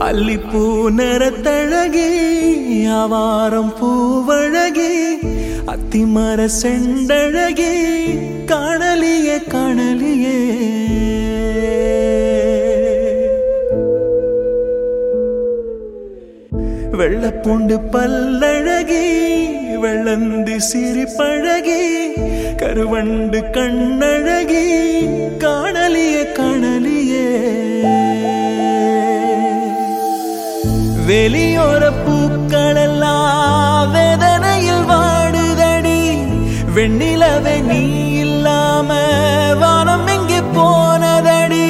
அல்லிப்பூ நிறத்தழகி ஆவாரம் பூவழகி அத்திமர செண்டழகி காணலியே காணலியே வெள்ளப்பூண்டு பல்லழகி வெள்ளந்தி சிரிப்பழகி கருவண்டு கண்ணழகி காணலியே காணலியே வெளியோர பூக்களெல்லாம் வேதனையில் வாடுதடி வெண்ணிலவே நீ இல்லாம வானம் எங்கே போனதடி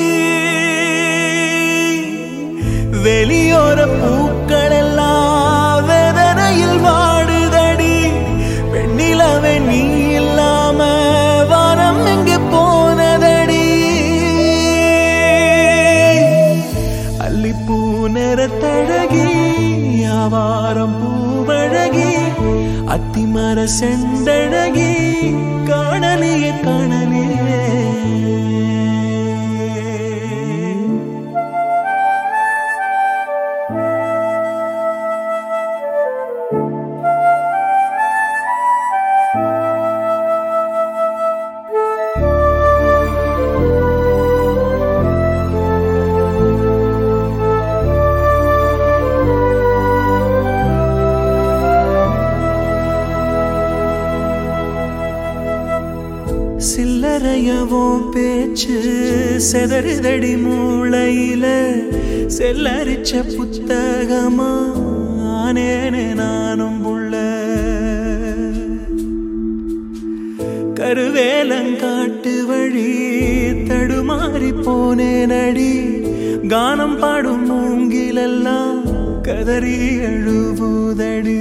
வெளியோர பூக்களெல்லாம் வேதனையில் வாடுதடி வெண்ணிலவே நீ இல்லாம வானம் எங்கே போனதடி அல்லிப்பூ நிறத்தழகி ஆவாரம் பூவழகி அத்திமர செண்டழகி காணலியே காணலியே சில்லறையவும் பேச்சு செதறுதடி மூளையில செல்லரிச்ச புத்தகமா ஆனேனே நானும் புள்ள கருவேலங்காட்டு வழி தடுமாறி போனேனடி கானம் பாடும் மூங்கிலெல்லாம் கதறி அழுவுதடி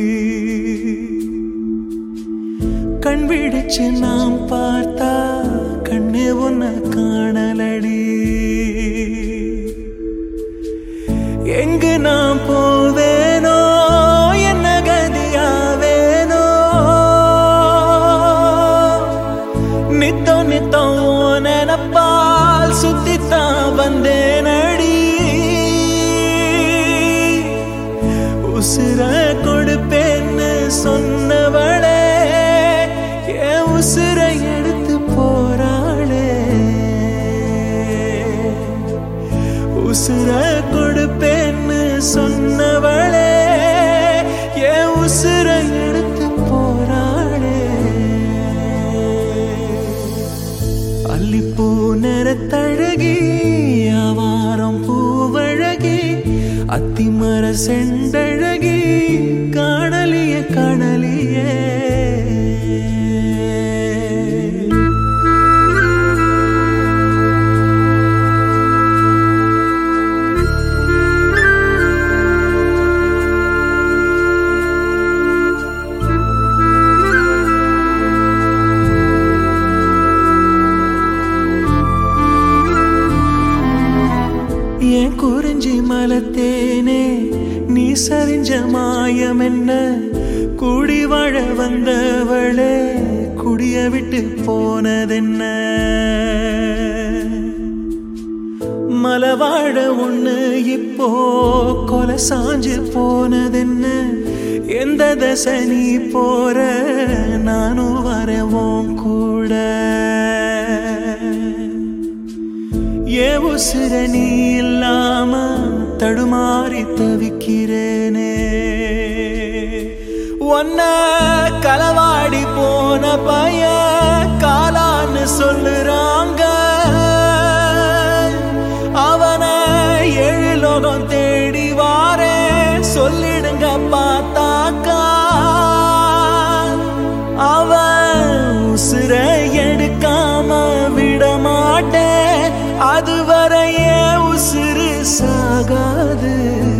கண் விழிச்சு நாம் பார்த்தா கண்ணே ஒன்ன காணலடி எங்கு நான் போவேனோ என்ன கதியாவேனோ நித்தம் நித்தம் உன் நினப்பால் சுத்தித்தான் வந்தேனடி உசுர கொடுப்பேன்னு சொன்னவளே என் உசுர எடுத்து போறாளே உசுர கொடுப்பேன்னு சொன்னவளே என் உசுர எடுத்து போறாளே அல்லிப்பூ நிறத்தழகி ஆவாரம் பூவழகி அத்திமர செண்டழகி காணலிய காணலியே ஏன் குறிஞ்சி மலத்தேனே நீ சரிஞ்ச மாயம் என்ன கூடி வாழ வந்தவளே குடிய விட்டு போனதென்ன மலவாழ ஒண்ணு இப்போ கொலை சாஞ்சு போனதென்ன எந்த தசை நீ போற நானும் வரவோம் கூட ஏ உசுர நீ இல்லாம தடுமாறி தவிக்கிறேனே ஒன்ன களவாடி போன பைய காலான்னு சொல்லுறாங்க அவனை ஏழு லோகம் தேடி வாரே சொல்லிடுங்க பார்த்தாக்கா அவன் உசுர எடுக்காம விட மாட்டேன் அதுவரைய உசுறு சாகாது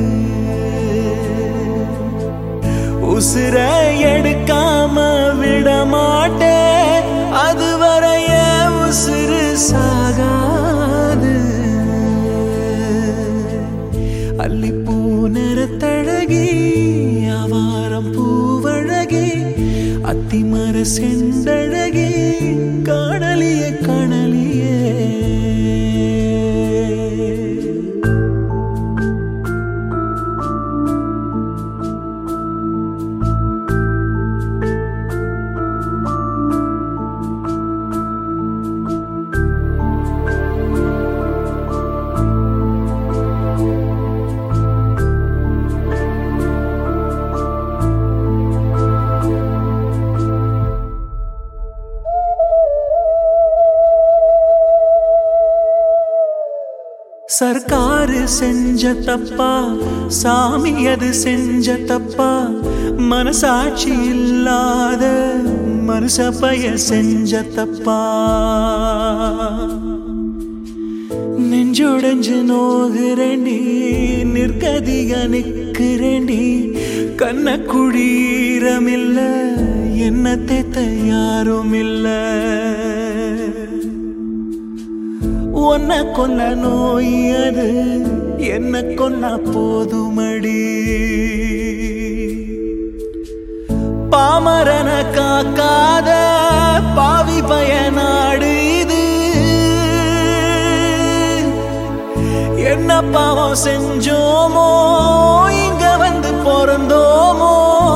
உசுர எடுக்காம விட மாட்டேன் அதுவரைய உசுறு சாகாது அல்லிப்பூ நிறத்தழகி ஆவாரம் பூவழகி அத்திமர செண்டழகி காணலிய காணலியே சர்க்காரு செஞ்ச தப்பா சாமி அது செஞ்ச தப்பா மனசாட்சி இல்லாத மனுஷ பய செஞ்ச தப்பா நெஞ்சொடைஞ்சு நோகுறேண்டி நிற்கதிக நிற்கிறேண்டி கண்ண குடீரமில்ல என்ன தேத்த யாரும் இல்லை உன்ன கொல்ல நோய் அது என்ன கொன்னா போதுமடி பாமரன காக்காத பாவி பயனாடு இது என்ன பாவம் செஞ்சோமோ இங்க வந்து பிறந்தோமோ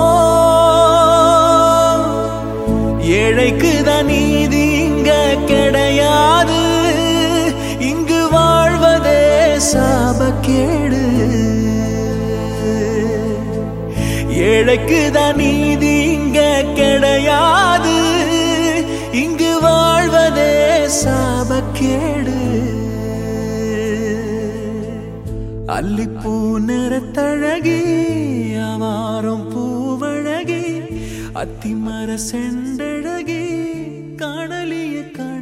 ஏழைக்கு தான் நீதி இங்க கிடையாது இங்கு வாழ்வதே சாபக்கேடு ஏழைக்கு தான் நீதி இங்க கிடையாது இங்கு வாழ்வதே சாபக்கேடு அல்லிப்பூ நிறத்தழகி அவாரம் பூவழகி அத்திமர செண்டழகி காணலிய காண